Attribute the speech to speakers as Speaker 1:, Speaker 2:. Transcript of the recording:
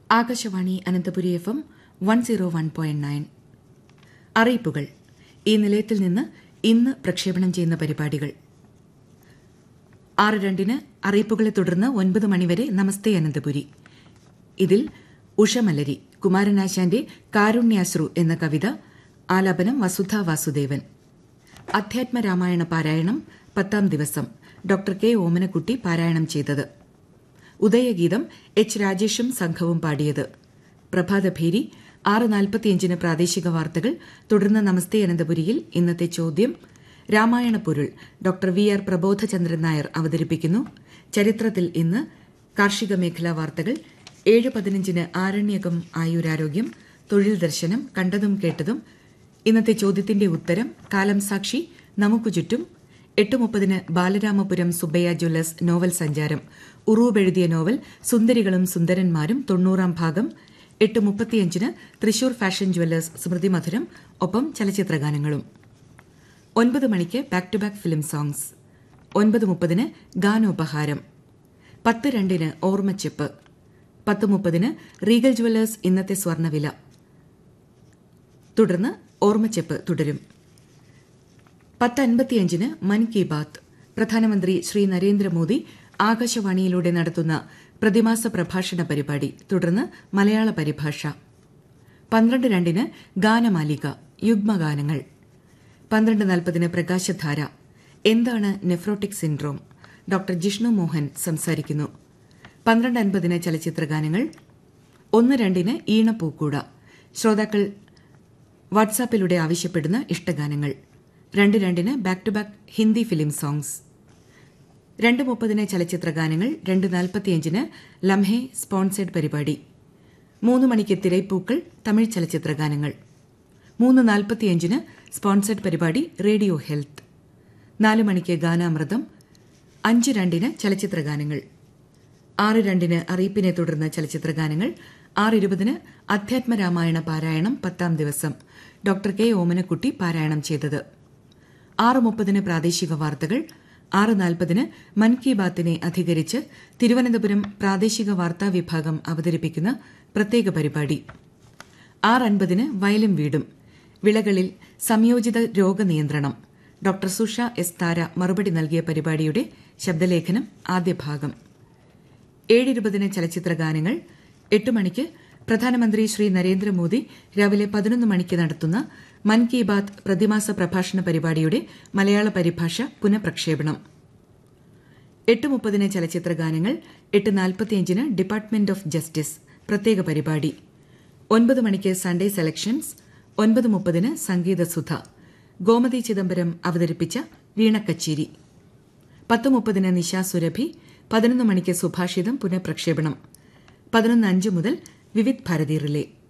Speaker 1: Akashvani Ananthapuri F M one zero one point nine അറിയിപ്പുകൾ ഈ നിലയത്തിൽ നിന്ന് ഇന്ന് പ്രക്ഷേപണം ചെയ്യുന്ന പരിപാടികൾ ആറ് രണ്ടിന് അറിയിപ്പുകളെ തുടർന്ന് ഒൻപത് മണിവരെ നമസ്തേ അനന്തപുരി ഇതിൽ ഉഷമലരി കുമാരനാശാന്റെ കാരുണ്യാശ്രു എന്ന കവിത ആലാപനം വസുധ വാസുദേവൻ അധ്യാത്മ രാമായണ പാരായണം പത്താം ദിവസം ഡോക്ടർ കെ ഓമനക്കുട്ടി പാരായണം ചെയ്തത് ഉദയഗീതം എച്ച് രാജേഷും സംഘവും പാടിയത് പ്രഭാതഭേരി ആറ് നാൽപ്പത്തിയഞ്ചിന് പ്രാദേശിക വാർത്തകൾ തുടർന്ന് നമസ്തേ അനന്തപുരിയിൽ ഇന്നത്തെ ചോദ്യം രാമായണ പൊരുൾ doctor V R Prabodhachandran Nair അവതരിപ്പിക്കുന്നു ചരിത്രത്തിൽ ഇന്ന് കാർഷിക മേഖലാ വാർത്തകൾ ഏഴ് പതിനഞ്ചിന് ആരണ്യകം ആയുരാരോഗ്യം തൊഴിൽ ദർശനം കണ്ടതും കേട്ടതും ഇന്നത്തെ ചോദ്യത്തിന്റെ ഉത്തരം കാലം സാക്ഷി നമുക്കു ചുറ്റും എട്ട് മുപ്പതിന് ബാലരാമപുരം സുബ്ബയ്യ ജ്വല്ലേഴ്സ് നോവൽ സഞ്ചാരം ഉറൂബ് എഴുതിയ നോവൽ സുന്ദരികളും സുന്ദരന്മാരും തൊണ്ണൂറാം ഭാഗം എട്ട് മുപ്പത്തിയഞ്ചിന് തൃശൂർ ഫാഷൻ ജ്വല്ലേഴ്സ് സ്മൃതി മധുരം ഒപ്പം ചലച്ചിത്രഗാനങ്ങളും ഒൻപത് മണിക്ക് back to back film songs ഒൻപത് മുപ്പതിന് ഗാനോപഹാരം പത്ത് രണ്ടിന് ഓർമ്മച്ചെപ്പ് പത്ത് മുപ്പതിന് റീഗൽ ജ്വല്ലേഴ്സ് ഇന്നത്തെ സ്വർണ്ണവില തുടർന്ന് ഓർമ്മച്ചെപ്പ് തുടരും പത്ത് അൻപത്തിയഞ്ചിന് മൻ കി ബാത്ത് പ്രധാനമന്ത്രി ശ്രീ നരേന്ദ്രമോദി ആകാശവാണിയിലൂടെ നടത്തുന്ന പ്രതിമാസ പ്രഭാഷണ പരിപാടി തുടർന്ന് മലയാള പരിഭാഷ പന്ത്രണ്ട് രണ്ടിന് ഗാനമാലിക യുഗ്മഗാനങ്ങൾ പന്ത്രണ്ട് നാൽപ്പതിന് പ്രകാശധാര എന്താണ് nephrotic syndrome doctor Jishnu Mohan സംസാരിക്കുന്നു പന്ത്രണ്ട് അൻപതിന് ചലച്ചിത്രഗാനങ്ങൾ ഒന്ന് രണ്ടിന് ഈണപ്പൂക്കൂട ശ്രോതാക്കൾ വാട്സാപ്പിലൂടെ ആവശ്യപ്പെടുന്ന ഇഷ്ടഗാനങ്ങൾ രണ്ട് രണ്ടിന് back to back Hindi film songs രണ്ട് മുപ്പതിന് ചലച്ചിത്രഗാനങ്ങൾ രണ്ട് നാൽപ്പത്തിയഞ്ചിന് ലംഹെ സ്പോൺസേഡ് പരിപാടി മൂന്ന് മണിക്ക് തിരൈപ്പൂക്കൾ തമിഴ് ചലച്ചിത്രഗാനങ്ങൾ മൂന്ന് നാൽപ്പത്തിയഞ്ചിന് സ്പോൺസേഡ് പരിപാടി റേഡിയോ ഹെൽത്ത് നാല് മണിക്ക് ഗാനാമൃതം അഞ്ച് രണ്ടിന് ചലച്ചിത്രഗാനങ്ങൾ ആറ് രണ്ടിന് അറിയിപ്പിനെ തുടർന്ന് ചലച്ചിത്രഗാനങ്ങൾ ആറ് ഇരുപതിന് അധ്യാത്മരാമായണ പാരായണം പത്താം ദിവസം ഡോക്ടർ കെ ഓമനക്കുട്ടി പാരായണം ചെയ്തത് ആറ് മുപ്പതിന് പ്രാദേശിക വാർത്തകൾ ആറ് നാൽപ്പതിന് മൻ കി ബാത്തിനെ അധികരിച്ച് തിരുവനന്തപുരം പ്രാദേശിക വാർത്താ വിഭാഗം അവതരിപ്പിക്കുന്ന പ്രത്യേക പരിപാടി ആറ് അൻപതിന് വയലും വീടും വിളകളിൽ സംയോജിത രോഗനിയന്ത്രണം ഡോക്ടർ സുഷ എസ് താര മറുപടി നൽകിയ പരിപാടിയുടെ ശബ്ദലേഖനം ആദ്യ ഭാഗം ഏഴിരുപതിന് ചലച്ചിത്രഗാനങ്ങൾ എട്ട് മണിക്ക് പ്രധാനമന്ത്രി ശ്രീ നരേന്ദ്രമോദി രാവിലെ പതിനൊന്ന് മണിക്ക് നടത്തുന്ന മൻ കി ബാത്ത് പ്രതിമാസ പ്രഭാഷണ പരിപാടിയുടെ മലയാള പരിഭാഷ പുനഃപ്രക്ഷേപണം എട്ട് മുപ്പതിന് ചലച്ചിത്രഗാനങ്ങൾ എട്ട് നാൽപ്പത്തിയഞ്ചിന് ഡിപ്പാർട്ട്മെന്റ് ഓഫ് ജസ്റ്റിസ് പ്രത്യേക പരിപാടി ഒൻപത് മണിക്ക് സൺഡേ സെലക്ഷൻസ് ഒൻപത് മുപ്പതിന് സംഗീതസുധ ഗോമതി ചിദംബരം അവതരിപ്പിച്ച വീണക്കച്ചേരി പത്ത് മുപ്പതിന് നിശാ സുരഭി പതിനൊന്ന് മണിക്ക് സുഭാഷിതം പുനഃപ്രക്ഷേപണം പതിനൊന്ന് അഞ്ച് മുതൽ വിവിധ് ഭാരതി റിലേ